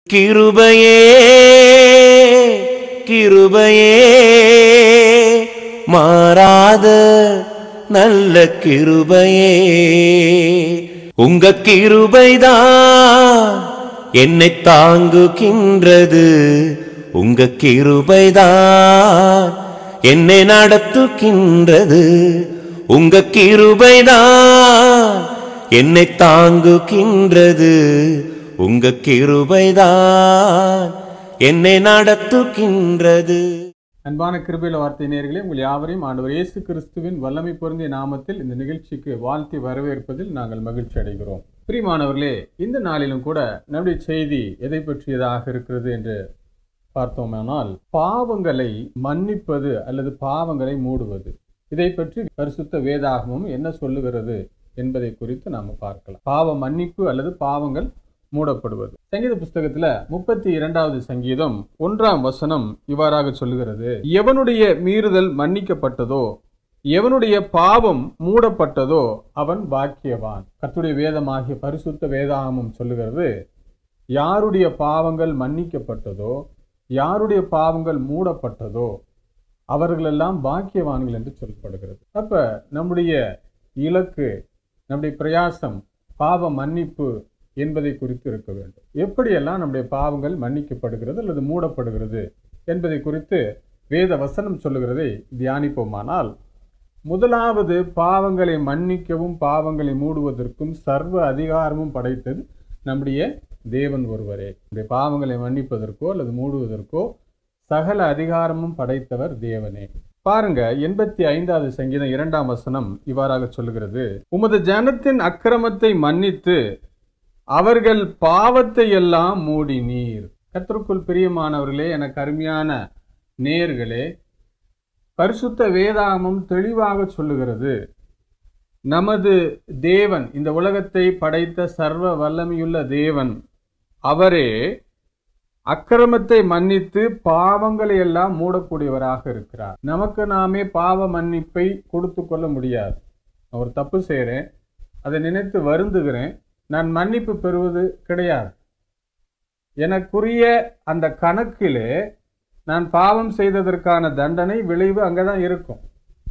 கிருபையே கிருபையே மாறாத நல்ல கிருபையே உங்க கிருபைதான் என்னை தாங்குகின்றது உங்க கிருபைதான் என்னை நடத்துகின்றது உங்க கிருபைதான் என்னை தாங்குகின்றது உங்க கிருபைதான் என்னை நடத்துகின்றது அன்பான கிருபையில வார்த்தை நேயர்களே உங்கள் யாவரையும் ஆண்டவர் இயேசு கிறிஸ்துவின் வல்லமை பொருந்திய நாமத்தில் இந்த நிகழ்ச்சிக்கு வாழ்த்தி வரவேற்பதில் நாங்கள் மகிழ்ச்சி அடைகிறோம் பிரியமானவர்களே இந்த நாளிலும் கூட நம்முடைய செய்தி எதை பற்றியதாக இருக்கிறது என்று பார்த்தோமானால் பாவங்களை மன்னிப்பது அல்லது பாவங்களை மூடுவது இதை பற்றி பரிசுத்த வேதாகமும் என்ன சொல்லுகிறது என்பதை குறித்து நாம பார்க்கலாம் பாவ மன்னிப்பு அல்லது பாவங்கள் மூடப்படுவது சங்கீத புஸ்தகத்துல முப்பத்தி இரண்டாவது சங்கீதம் ஒன்றாம் வசனம் இவ்வாறாக சொல்லுகிறது எவனுடைய மீறுதல் மன்னிக்கப்பட்டதோ எவனுடைய பாவம் மூடப்பட்டதோ அவன் பாக்கியவான் கர்த்தருடைய வேதமாகிய பரிசுத்த வேதாகமம் சொல்லுகிறது யாருடைய பாவங்கள் மன்னிக்கப்பட்டதோ யாருடைய பாவங்கள் மூடப்பட்டதோ அவர்களெல்லாம் பாக்கியவான்கள் என்று சொல்லப்படுகிறது அப்ப நம்முடைய இலக்கு நம்முடைய பிரயாசம் பாவ மன்னிப்பு என்பதை குறித்து இருக்க வேண்டும் எப்படியெல்லாம் நம்முடைய பாவங்கள் மன்னிக்கப்படுகிறது அல்லது மூடப்படுகிறது என்பதை குறித்து வேத வசனம் சொல்லுகிறதை தியானிப்போமானால் முதலாவது பாவங்களை மன்னிக்கவும் பாவங்களை மூடுவதற்கும் சர்வ அதிகாரமும் படைத்தது நம்முடைய தேவன் ஒருவரே நம்முடைய பாவங்களை மன்னிப்பதற்கோ அல்லது மூடுவதற்கோ சகல அதிகாரமும் படைத்தவர் தேவனே பாருங்க எண்பத்தி ஐந்தாவது சங்கீதம் இரண்டாம் வசனம் இவ்வாறாக சொல்லுகிறது உமது ஜனத்தின் அக்கிரமத்தை மன்னித்து அவர்கள் பாவத்தை எல்லாம் மூடினீர் கர்த்தருக்குள் பிரியமானவர்களே எனக்கு அருமையான நேயர்களே பரிசுத்த வேதாகமம் தெளிவாக சொல்லுகிறது நமது தேவன் இந்த உலகத்தை படைத்த சர்வ வல்லமையுள்ள தேவன் அவரே அக்கிரமத்தை மன்னித்து பாவங்களை எல்லாம் மூடக்கூடியவராக இருக்கிறார் நமக்கு நாமே பாவ மன்னிப்பை கொடுத்து கொள்ள முடியாது நான் ஒரு தப்பு செய்கிறேன் அதை நினைத்து வருந்துகிறேன் நான் மன்னிப்பு பெறுவது கிடையாது எனக்குரிய அந்த கணக்கிலே நான் பாவம் செய்ததற்கான தண்டனை விளைவு அங்கதான் இருக்கும்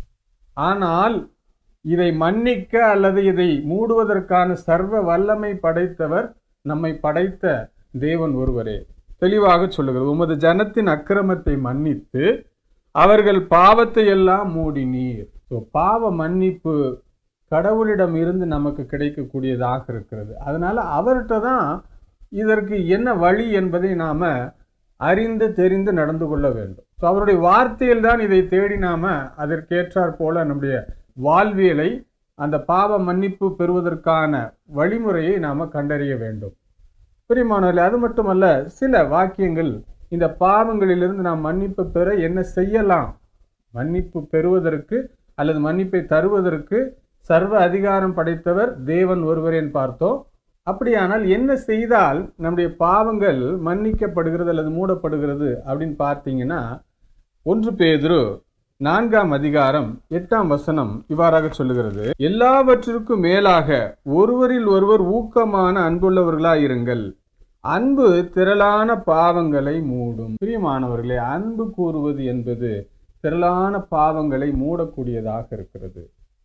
ஆனால் இதை மன்னிக்க அல்லது இதை மூடுவதற்கான சர்வ வல்லமை படைத்தவர் நம்மை படைத்த தேவன் ஒருவரே தெளிவாக சொல்லுகிறது உமது ஜனத்தின் அக்கிரமத்தை மன்னித்து அவர்கள் பாவத்தை எல்லாம் மூடினீர் ஸோ பாவ மன்னிப்பு கடவுளிடம் இருந்து நமக்கு கிடைக்கக்கூடியதாக இருக்கிறது அதனால அவர்கிட்ட தான் இதற்கு என்ன வழி என்பதை நாம அறிந்து தெரிந்து நடந்து கொள்ள வேண்டும் ஸோ அவருடைய வார்த்தையில் தான் இதை தேடி நாம அதற்கேற்றாற் போல நம்முடைய வாழ்வியலை அந்த பாவ மன்னிப்பு பெறுவதற்கான வழிமுறையை நாம கண்டறிய வேண்டும் பிரியமானவர்களே அது மட்டுமல்ல சில வாக்கியங்கள் இந்த பாவங்களிலிருந்து நாம் மன்னிப்பு பெற என்ன செய்யலாம் மன்னிப்பு பெறுவதற்கு அல்லது மன்னிப்பை தருவதற்கு சர்வ அதிகாரம் படைத்தவர் தேவன் ஒருவரேன்னு பார்த்தோம் அப்படியானால் என்ன செய்தால் நம்முடைய பாவங்கள் மன்னிக்கப்படுகிறது அல்லது மூடப்படுகிறது அப்படின்னு பார்த்தீங்கன்னா ஒன்று பேதுரு நான்காம் அதிகாரம் எட்டாம் வசனம் இவ்வாறாக சொல்லுகிறது எல்லாவற்றிற்கும் மேலாக ஒருவரில் ஒருவர் ஊக்கமான அன்புள்ளவர்களாய் இருங்கள் அன்பு திரளான பாவங்களை மூடும் பிரியமானவர்களே அன்பு கூறுவது என்பது திரளான பாவங்களை மூடக்கூடியதாக இருக்கிறது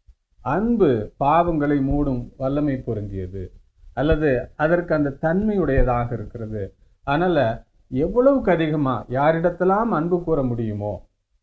அன்பு பாவங்களை மூடும் வல்லமை பொருந்தியது அல்லது அதற்கு அந்த தன்மையுடையதாக இருக்கிறது அதனால எவ்வளவுக்கு அதிகமா யாரிடத்தெல்லாம் அன்பு கூற முடியுமோ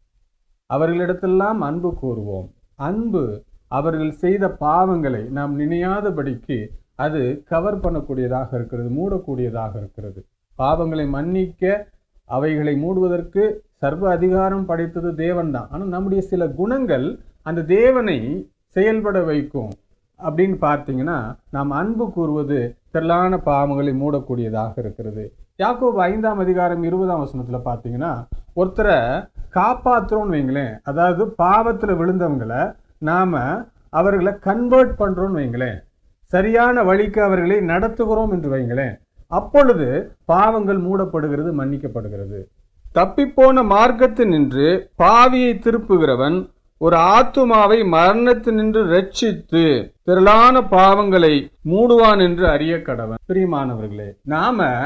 அவர்களிடத்தெல்லாம் அன்பு கூறுவோம் அன்பு அவர்கள் செய்த பாவங்களை நாம் நினையாதபடிக்கு அது கவர் பண்ணக்கூடியதாக இருக்கிறது மூடக்கூடியதாக இருக்கிறது பாவங்களை மன்னிக்க அவைகளை மூடுவதற்கு சர்வ அதிகாரம் படைத்தது தேவன் தான் ஆனால் நம்முடைய சில குணங்கள் அந்த தேவனை செயல்பட வைக்கும் அப்படின்னு பார்த்தீங்கன்னா நாம் அன்பு கூறுவது திரளான பாவங்களை மூடக்கூடியதாக இருக்கிறது யாக்கோபு ஐந்தாம் அதிகாரம் இருபதாம் வசனத்தில் பார்த்தீங்கன்னா ஒருத்தரை காப்பாற்றுறோம்னு வைங்களேன் அதாவது பாவத்தில் விழுந்தவங்களை நாம் அவர்களை கன்வெர்ட் பண்ணுறோம்னு வைங்களேன் சரியான வழிக்கு அவர்களை நடத்துகிறோம் என்று வைங்களேன் அப்பொழுது பாவங்கள் மூடப்படுகிறது மன்னிக்கப்படுகிறது தப்பிப்போன மார்க்கத்தினின்று பாவியை திருப்புகிறவன் ஒரு ஆத்துமாவை மரணத்தினின்று ரட்சித்து திரளான பாவங்களை மூடுவான் என்று அறிய கடவன் பிரியமானவர்களே நாம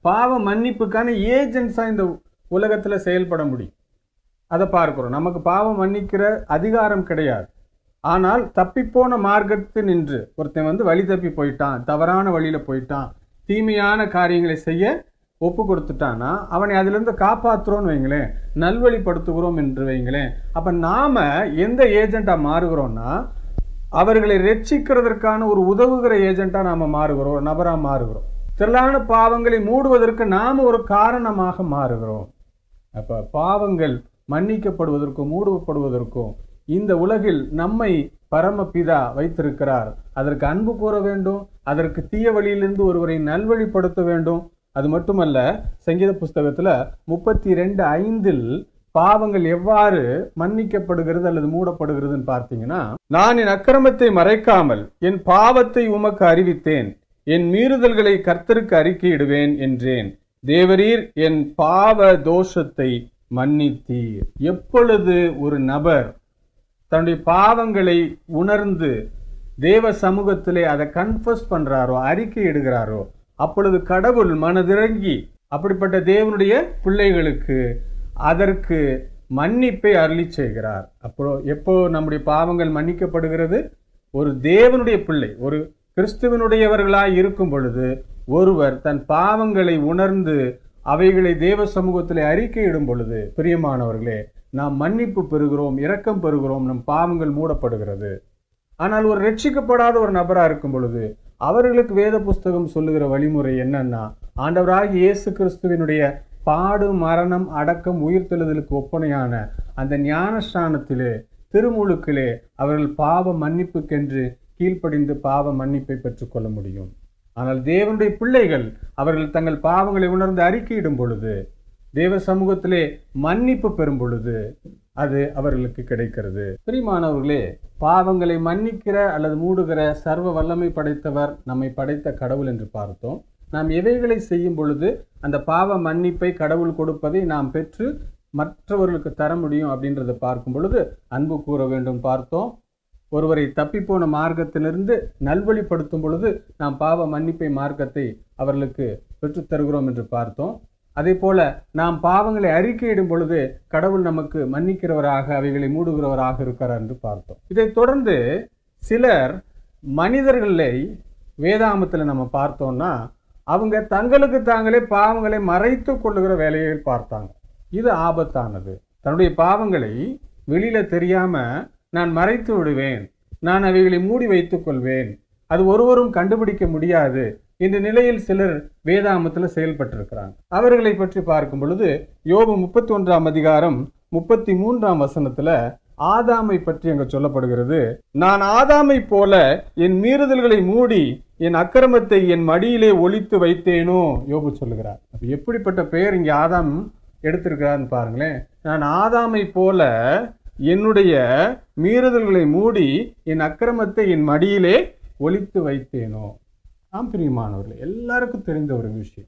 பாவ மன்னிப்புக்கான ஏஜென்ட்ஸா இந்த உலகத்துல செயல்பட முடியும் அதை பார்க்கிறோம் நமக்கு பாவம் மன்னிக்கிற அதிகாரம் கிடையாது ஆனால் தப்பிப்போன மார்க்கத்தில் நின்று ஒருத்தன் வந்து வழி தப்பி போயிட்டான் தவறான வழியில போயிட்டான் தீமையான காரியங்களை செய்ய ஒப்பு கொடுத்துட்டான்னா அவனை அதிலிருந்து காப்பாற்றுறோம்னு வைங்களேன் நல்வழிப்படுத்துகிறோம் என்று வைங்களேன் அப்ப நாம எந்த ஏஜெண்டா மாறுகிறோம்னா அவர்களை ரட்சிக்கிறதற்கான ஒரு உதவுகிற ஏஜெண்டா நாம மாறுகிறோம் ஒரு நபரா மாறுகிறோம் திரளான பாவங்களை மூடுவதற்கு நாம ஒரு காரணமாக மாறுகிறோம் அப்ப பாவங்கள் மன்னிக்கப்படுவதற்கும் மூடப்படுவதற்கும் இந்த உலகில் நம்மை பரமபிதா வைத்திருக்கிறார் அதற்கு அன்பு கூற வேண்டும் அதற்கு தீய வழியிலிருந்து ஒருவரை நல்வழிப்படுத்த வேண்டும் அது மட்டுமல்ல சங்கீத புஸ்தகத்துல முப்பத்தி ரெண்டு ஐந்தில் பாவங்கள் எவ்வாறு மன்னிக்கப்படுகிறது அல்லது மூடப்படுகிறதுன்னு பார்த்தீங்கன்னா நான் என் அக்கிரமத்தை மறைக்காமல் என் பாவத்தை உமக்கு அறிவித்தேன் என் மீறுதல்களை கர்த்தருக்கு அறிக்கையிடுவேன் என்றேன் தேவரீர் என் பாவ தோஷத்தை மன்னித்தீர் எப்பொழுது ஒரு நபர் தன்னுடைய பாவங்களை உணர்ந்து தேவ சமூகத்திலே அதை கன்ஃபஸ் பண்றாரோ அறிக்கை இடுகிறாரோ அப்பொழுது கடவுள் மனதிறங்கி அப்படிப்பட்ட தேவனுடைய பிள்ளைகளுக்கு அதற்கு மன்னிப்பை அருளி செய்கிறார் அப்போ எப்போ நம்முடைய பாவங்கள் மன்னிக்கப்படுகிறது ஒரு தேவனுடைய பிள்ளை ஒரு கிறிஸ்துவனுடையவர்களாய் இருக்கும் பொழுது ஒருவர் தன் பாவங்களை உணர்ந்து அவைகளை தேவ சமூகத்திலே அறிக்கையிடும் பொழுது பிரியமானவர்களே நாம் மன்னிப்பு பெறுகிறோம் இரக்கம் பெறுகிறோம் நம் பாவங்கள் மூடப்படுகிறது ஆனால் ஒரு ரட்சிக்கப்படாத ஒரு நபரா இருக்கும் பொழுது அவர்களுக்கு வேத புஸ்தகம் சொல்லுகிற வழிமுறை என்னன்னா ஆண்டவராகிய இயேசு கிறிஸ்துவினுடைய பாடு மரணம் அடக்கம் உயிர்த்தெழுதலுக்கு ஒப்பனையான அந்த ஞானஸ்தானத்திலே திருமுழுக்கிலே அவர்கள் பாவ மன்னிப்புக்கென்று கீழ்ப்படிந்து பாவ மன்னிப்பை பெற்றுக்கொள்ள முடியும் ஆனால் தேவனுடைய பிள்ளைகள் அவர்கள் தங்கள் பாவங்களை உணர்ந்து அறிக்கையிடும் பொழுது தேவ சமூகத்திலே மன்னிப்பு பெறும் பொழுது அது அவர்களுக்கு கிடைக்கிறது பிரிமானவர்களே பாவங்களை மன்னிக்கிற அல்லது மூடுகிற சர்வ வல்லமை படைத்தவர் நம்மை படைத்த கடவுள் என்று பார்த்தோம் நாம் எவைகளை செய்யும் பொழுது அந்த பாவ மன்னிப்பை கடவுள் கொடுப்பதை நாம் பெற்று மற்றவர்களுக்கு தர முடியும் அப்படின்றத பார்க்கும் பொழுது அன்பு கூற வேண்டும் பார்த்தோம் ஒருவரை தப்பிப்போன மார்க்கத்திலிருந்து நல்வழிப்படுத்தும் பொழுது நாம் பாவ மன்னிப்பை மார்க்கத்தை அவர்களுக்கு பெற்றுத் தருகிறோம் என்று பார்த்தோம் அதே போல நாம் பாவங்களை அறிக்கையிடும் பொழுது கடவுள் நமக்கு மன்னிக்கிறவராக அவைகளை மூடுகிறவராக இருக்கிறார் என்று பார்த்தோம் இதைத் தொடர்ந்து சிலர் மனிதர்களை வேதாமத்தில் நம்ம பார்த்தோம்னா அவங்க தங்களுக்கு தாங்களே பாவங்களை மறைத்து கொள்ளுகிற வேலையை பார்த்தாங்க இது ஆபத்தானது தன்னுடைய பாவங்களை வெளியில தெரியாம நான் மறைத்து விடுவேன் நான் அவைகளை மூடி வைத்துக் கொள்வேன் அது ஒருவரும் கண்டுபிடிக்க முடியாது இந்த நிலையில் சிலர் வேதாமத்துல செயல்பட்டிருக்கிறாங்க அவர்களை பற்றி பார்க்கும் பொழுது யோபு முப்பத்தி ஒன்றாம் அதிகாரம் முப்பத்தி மூன்றாம் வசனத்துல ஆதாமை பற்றி அங்க சொல்லப்படுகிறது நான் ஆதாமை போல என் மீறுதல்களை மூடி என் அக்கிரமத்தை என் மடியிலே ஒளித்து வைத்தேனோ யோபு சொல்லுகிறார் அப்ப எப்படிப்பட்ட பெயர் இங்க ஆதாம் எடுத்திருக்கிறார்னு பாருங்களேன் நான் ஆதாமை போல என்னுடைய மீறுதல்களை மூடி என் அக்கிரமத்தை என் மடியிலே ஒளித்து வைத்தேனோ ஆம் பிரியமானவர்களே எல்லாருக்கும் தெரிந்த ஒரு விஷயம்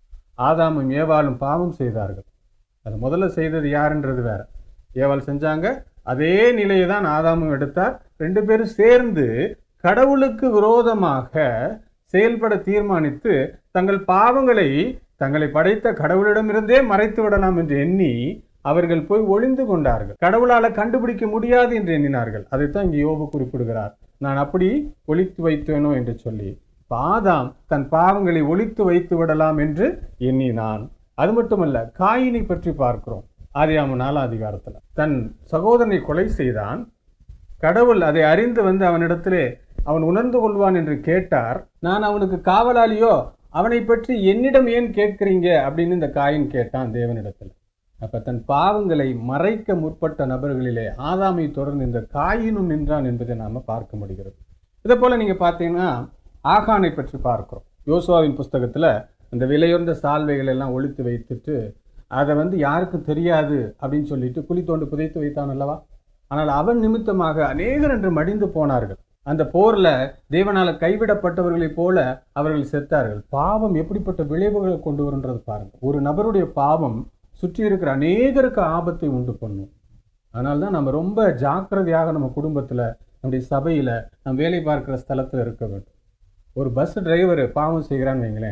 ஆதாமும் ஏவாளும் பாவம் செய்தார்கள் அது முதல்ல செய்தது யாருன்றது வேற ஏவாள் செஞ்சாங்க அதே நிலையை தான் ஆதாமும் எடுத்தார் ரெண்டு பேரும் சேர்ந்து கடவுளுக்கு விரோதமாக செயல்பட தீர்மானித்து தங்கள் பாவங்களை தங்களை படைத்த கடவுளிடமிருந்தே மறைத்து விடலாம் என்று எண்ணி அவர்கள் போய் ஒளிந்து கொண்டார்கள் கடவுளால கண்டுபிடிக்க முடியாது என்று எண்ணினார்கள் அதைத்தான் இங்கே யோபு குறிப்பிடுகிறார் நான் அப்படி ஒளித்து வைத்தேனோ என்று சொல்லி இப்ப ஆதாம் தன் பாவங்களை ஒளித்து வைத்து விடலாம் என்று எண்ணினான் அது மட்டுமல்ல காயினை பற்றி பார்க்கிறோம் ஆதியாம நாலாம் அதிகாரத்துல தன் சகோதரனை கொலை செய்தான் கடவுள் அதை அறிந்து வந்து அவனிடத்திலே அவன் உணர்ந்து கொள்வான் என்று கேட்டார் நான் அவனுக்கு காவலாளியோ அவனை பற்றி என்னிடம் ஏன் கேட்கிறீங்க அப்படின்னு இந்த காயின் கேட்டான் தேவனிடத்தில் அப்ப தன் பாவங்களை மறைக்க முற்பட்ட நபர்களிலே ஆதாமை தொடர்ந்து இந்த காயினும் நின்றான் என்பதை நாம பார்க்க முடிகிறது இதே போல நீங்க பார்த்தீங்கன்னா ஆகானை பற்றி பார்க்கிறோம் யோசுவாவின் புஸ்தகத்துல அந்த விலையுறந்த சால்வைகள் எல்லாம் ஒழித்து வைத்துட்டு அதை வந்து யாருக்கும் தெரியாது அப்படின்னு சொல்லிட்டு குழி தோண்டு புதைத்து வைத்தான் அல்லவா ஆனால் அவன் நிமித்தமாக அநேகர் என்று மடிந்து போனார்கள் அந்த போர்ல தேவனால கைவிடப்பட்டவர்களைப் போல அவர்கள் செத்தார்கள் பாவம் எப்படிப்பட்ட விளைவுகளை கொண்டு வருன்றது பாருங்க ஒரு நபருடைய பாவம் சுற்றி இருக்கிற அநேகருக்கு ஆபத்தை உண்டு பண்ணும் அதனால தான் நம்ம ரொம்ப ஜாக்கிரதையாக நம்ம குடும்பத்துல நம்முடைய சபையில நம்ம வேலை பார்க்கிற ஸ்தலத்துல இருக்க வேண்டும் ஒரு பஸ் டிரைவர் பாவம் செய்கிறான்னு வைங்களேன்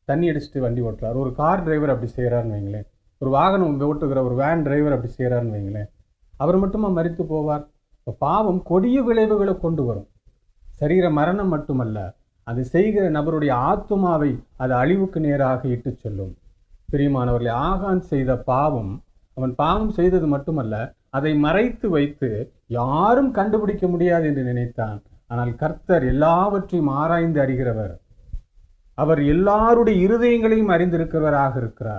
தண்ணி அடிச்சுட்டு வண்டி ஓட்டுறாரு ஒரு கார் டிரைவர் அப்படி செய்கிறாருன்னு வைங்களேன் ஒரு வாகனம் ஓட்டுகிற ஒரு வேன் டிரைவர் அப்படி செய்கிறாருன்னு வைங்களேன் அவர் மட்டுமா மறித்து போவார் இப்ப பாவம் கொடிய விளைவுகளை கொண்டு வரும் சரீர மரணம் மட்டுமல்ல அது செய்கிற நபருடைய ஆத்துமாவை அது அழிவுக்கு நேராக இட்டு செல்லும் பிரியமானவர்களே ஆகான் செய்த பாவம் அவன் பாவம் செய்தது மட்டுமல்ல அதை மறைத்து வைத்து யாரும் கண்டுபிடிக்க முடியாது என்று நினைத்தான் ஆனால் கர்த்தர் எல்லாவற்றையும் ஆராய்ந்து அறிகிறவர் அவர் எல்லாருடைய இருதயங்களையும் அறிந்திருக்கிறவராக இருக்கிறார்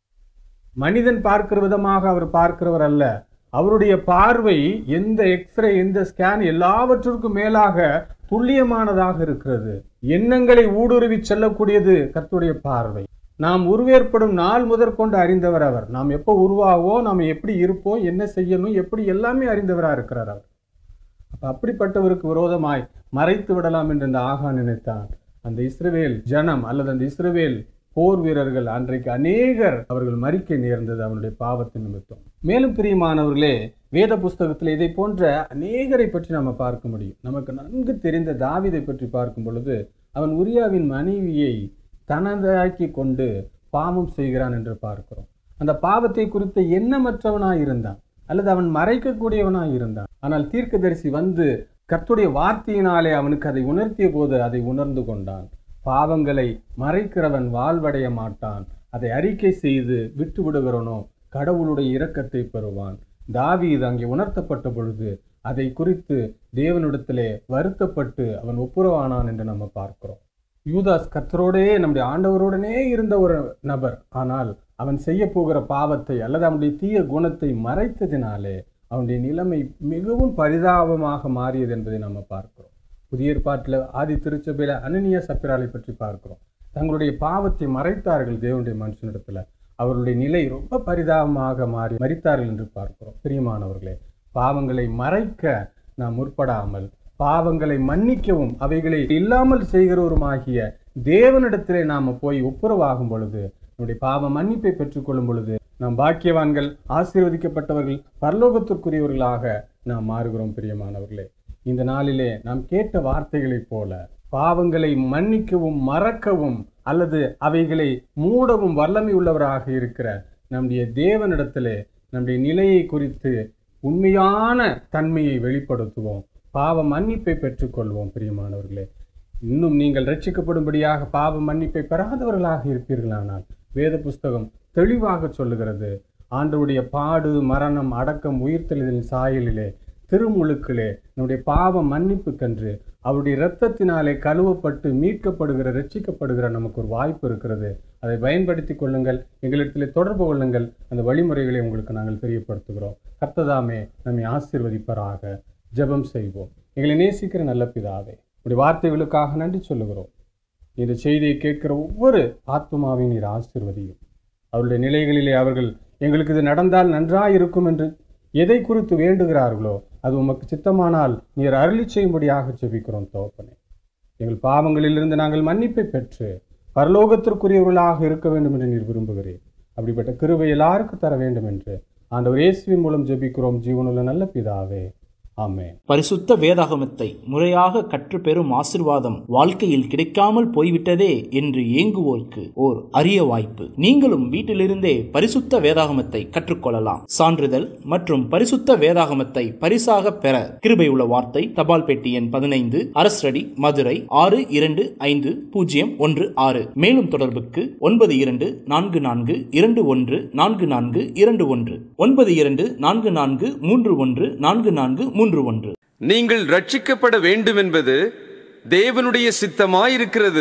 மனிதன் பார்க்கிற விதமாக அவர் பார்க்கிறவர் அல்ல அவருடைய பார்வை எந்த எக்ஸ்ரே எந்த ஸ்கேன் எல்லாவற்றிற்கும் மேலாக துல்லியமானதாக இருக்கிறது எண்ணங்களை ஊடுருவி செல்லக்கூடியது கர்த்தருடைய பார்வை நாம் உருவேற்படும் நாள் முதற்கொண்டு அறிந்தவர் அவர் நாம் எப்போ உருவாவோம் நாம் எப்படி இருப்போம் என்ன செய்யணும் எப்படி எல்லாமே அறிந்தவராக இருக்கிறார் அவர் அப்ப அப்படிப்பட்டவருக்கு விரோதமாய் மறைத்து விடலாம் என்று இந்த ஆகா நினைத்தான் அந்த இஸ்ரவேல் ஜனம் அல்லது அந்த இஸ்ரவேல் போர் வீரர்கள் அன்றைக்கு அநேகர் அவர்கள் மறிக்க நேர்ந்தது அவனுடைய பாவத்தின் நிமித்தம் மேலும் பிரியமானவர்களே வேத புஸ்தகத்தில் இதை போன்ற அநேகரை பற்றி நம்ம பார்க்க முடியும் நமக்கு நன்கு தெரிந்த தாவீதை பற்றி பார்க்கும் பொழுது அவன் உரியாவின் மனைவியை தனதாக்கி கொண்டு பாவம் செய்கிறான் என்று பார்க்கிறோம் அந்த பாவத்தை குறித்த எண்ணமற்றவனாய் இருந்தான் அல்லது அவன் மறைக்கக்கூடியவனாய் இருந்தான் ஆனால் தீர்க்கதரிசி வந்து கர்த்தருடைய வார்த்தையினாலே அவனுக்கு அதை உணர்த்திய போது அதை உணர்ந்து கொண்டான் பாவங்களை மறைக்கிறவன் வாழ்வடைய மாட்டான் அதை அறிக்கை செய்து விட்டு விடுகிறவனோ கடவுளுடைய இரக்கத்தை பெறுவான் தாவீது அங்கே உணர்த்தப்பட்ட பொழுது அதை குறித்து தேவனிடத்திலே வருத்தப்பட்டு அவன் ஒப்புரவானான் என்று நம்ம பார்க்கிறோம் யூதாஸ் கர்த்தரோடே நம்முடைய ஆண்டவரோடனே இருந்த ஒரு நபர் ஆனால் அவன் செய்ய போகிற பாவத்தை அல்லது அவனுடைய தீய குணத்தை மறைத்ததினாலே அவனுடைய நிலைமை மிகவும் பரிதாபமாக மாறியது என்பதை நம்ம பார்க்கிறோம் புதிய ஏற்பாட்டில் ஆதி திருச்சபையில அனனியா சப்பிராலை பற்றி பார்க்கிறோம் தங்களுடைய பாவத்தை மறைத்தார்கள் தேவனுடைய மனுஷனிடத்துல அவர்களுடைய நிலை ரொம்ப பரிதாபமாக மாறி மறித்தார்கள் என்று பார்க்கிறோம் பிரியமானவர்களே பாவங்களை மறைக்க நாம் முற்படாமல் பாவங்களை மன்னிக்கவும் அவைகளை இல்லாமல் செய்கிறவருமாகிய தேவனிடத்திலே நாம போய் ஒப்புரவாகும் பொழுது நம்முடைய பாவ மன்னிப்பை பெற்றுக்கொள்ளும் பொழுது நாம் பாக்கியவான்கள் ஆசீர்வதிக்கப்பட்டவர்கள் பரலோகத்திற்குரியவர்களாக நாம் மாறுகிறோம் பிரியமானவர்களே இந்த நாளிலே நாம் கேட்ட வார்த்தைகளைப் போல பாவங்களை மன்னிக்கவும் மறக்கவும் அல்லது அவைகளை மூடவும் வல்லமை உள்ளவராக இருக்கிற நம்முடைய தேவனிடத்திலே நம்முடைய நிலையை குறித்து உண்மையான தன்மையை வெளிப்படுத்துவோம் பாவ மன்னிப்பை பெற்றுக்கொள்வோம் பிரியமானவர்களே இன்னும் நீங்கள் ரட்சிக்கப்படும்படியாக பாவ மன்னிப்பை பெறாதவர்களாக இருப்பீர்களானால் வேத புஸ்தகம் தெளிவாக சொல்லுகிறது ஆண்டவருடைய பாடு மரணம் அடக்கம் உயிர்த்தெழுதலின் சாயலிலே திருமுழுக்கிலே நம்முடைய பாவ மன்னிப்புக்கென்று அவருடைய இரத்தத்தினாலே கழுவப்பட்டு மீட்கப்படுகிற ரட்சிக்கப்படுகிற நமக்கு ஒரு வாய்ப்பு இருக்கிறது அதை பயன்படுத்தி கொள்ளுங்கள் எங்களிடத்தில் தொடர்பு கொள்ளுங்கள் அந்த வழிமுறைகளை உங்களுக்கு நாங்கள் தெரியப்படுத்துகிறோம் கர்த்ததாமே நம்மை ஆசீர்வதிப்பராக ஜெபம் செய்வோம் எங்களை நேசிக்கிற நல்ல பிதாவே உடைய வார்த்தைகளுக்காக நன்றி சொல்லுகிறோம் இந்த செய்தியை கேட்கிற ஒவ்வொரு ஆத்மாவையும் நீர் ஆசீர்வதியும் அவருடைய நிலைகளிலே அவர்கள் எங்களுக்கு இது நடந்தால் நன்றாய் இருக்கும் என்று எதை குறித்து வேண்டுகிறார்களோ அது உமக்கு சித்தமானால் நீர் அருளி செய்யும்படியாக ஜெபிக்கிறோம் தோப்பனே எங்கள் பாவங்களிலிருந்து நாங்கள் மன்னிப்பை பெற்று பரலோகத்திற்குரியவர்களாக இருக்க வேண்டும் என்று நீர் விரும்புகிறேன் அப்படிப்பட்ட கிருபை எல்லாருக்கும் தர வேண்டும் என்று ஆண்டவர் இயேசுவின் மூலம் ஜெபிக்கிறோம் ஜீவனுள்ள நல்ல பிதாவே ஆமென் பரிசுத்த வேதாகமத்தை முறையாக கற்றுப்பெறும் ஆசிர்வாதம் வாழ்க்கையில் கிடைக்காமல் போய்விட்டதே என்று ஏங்குவோருக்கு ஓர் அரிய வாய்ப்பு நீங்களும் வீட்டிலிருந்தே பரிசுத்த வேதாகமத்தை கற்றுக்கொள்ளலாம் சான்றிதழ் மற்றும் பரிசுத்த வேதாகமத்தை பரிசாக பெற கிருபை உள்ள வார்த்தை தபால் பெட்டி எண் பதினைந்து அரசடி மதுரை ஆறு இரண்டு ஐந்து பூஜ்ஜியம் ஒன்று ஆறு மேலும் தொடர்புக்கு ஒன்பது இரண்டு நான்கு நான்கு இரண்டு ஒன்று நான்கு நான்கு இரண்டு ஒன்று ஒன்பது இரண்டு நான்கு நான்கு மூன்று ஒன்று நான்கு நான்கு மூன்று ஒன்று நீங்கள் ரட்சிக்கப்பட வேண்டும் என்பது தேவனுடைய சித்தமாயிருக்கிறது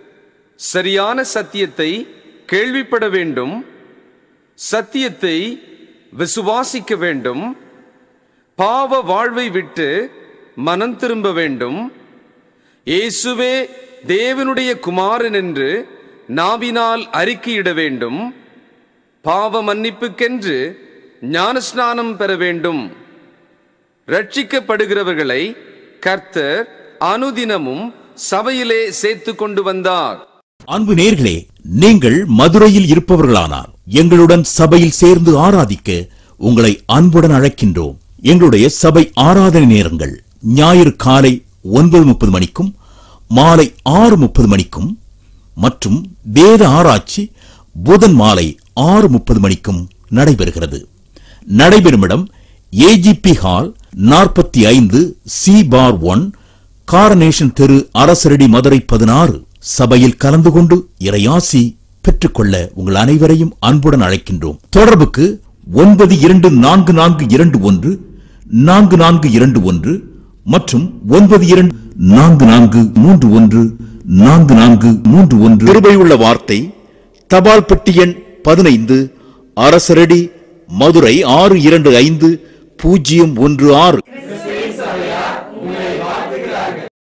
சரியான சத்தியத்தை கேள்விப்பட வேண்டும் சத்தியத்தை விசுவாசிக்க வேண்டும் பாவ வாழ்வை விட்டு மனம் திரும்ப வேண்டும் இயேசுவே தேவனுடைய குமாரன் என்று நாவினால் அறிக்கையிட வேண்டும் பாவ மன்னிப்புக்கென்று ஞானஸ்நானம் பெற வேண்டும் ரட்சிக்கப்படுகிறவர்களை கர்த்தர் அனுதினமும் சபையிலே சேர்த்து கொண்டு வந்தார் அன்பு நேர்களே நீங்கள் மதுரையில் இருப்பவர்களானால் எங்களுடன் சபையில் சேர்ந்து ஆராதிக்க உங்களை அன்புடன் அழைக்கின்றோம் எங்களுடைய சபை ஆராதனை நேரங்கள் ஞாயிறு காலை ஒன்பது முப்பது மணிக்கும் மாலை ஆறு முப்பது மணிக்கும் மற்றும் வேத ஆராய்ச்சி புதன் மாலை ஆறு முப்பது மணிக்கும் நடைபெறுகிறது நடைபெறும் இடம் ஏஜிபி ஹால் நாற்பத்தி ஐந்து சி பார் ஒன் காரனேஷன் தெரு அரசரடி மதுரை பதினாறு சபையில் கலந்து கொண்டு இறையாசி பெற்றுக்கொள்ள உங்கள் அனைவரையும் அன்புடன் அழைக்கின்றோம் தொடர்புக்கு ஒன்பது இரண்டு நான்கு நான்கு இரண்டு ஒன்று நான்கு நான்கு இரண்டு ஒன்று மற்றும் ஒன்பது இரண்டு நான்கு நான்கு மூன்று ஒன்று நான்கு நான்கு மூன்று ஒன்று கிருபையுள்ள வார்த்தை தபால் பெட்டி எண் பதினைந்து அரசரடி மதுரை ஆறு இரண்டு ஐந்து பூஜ்ஜியம் ஒன்று ஆறு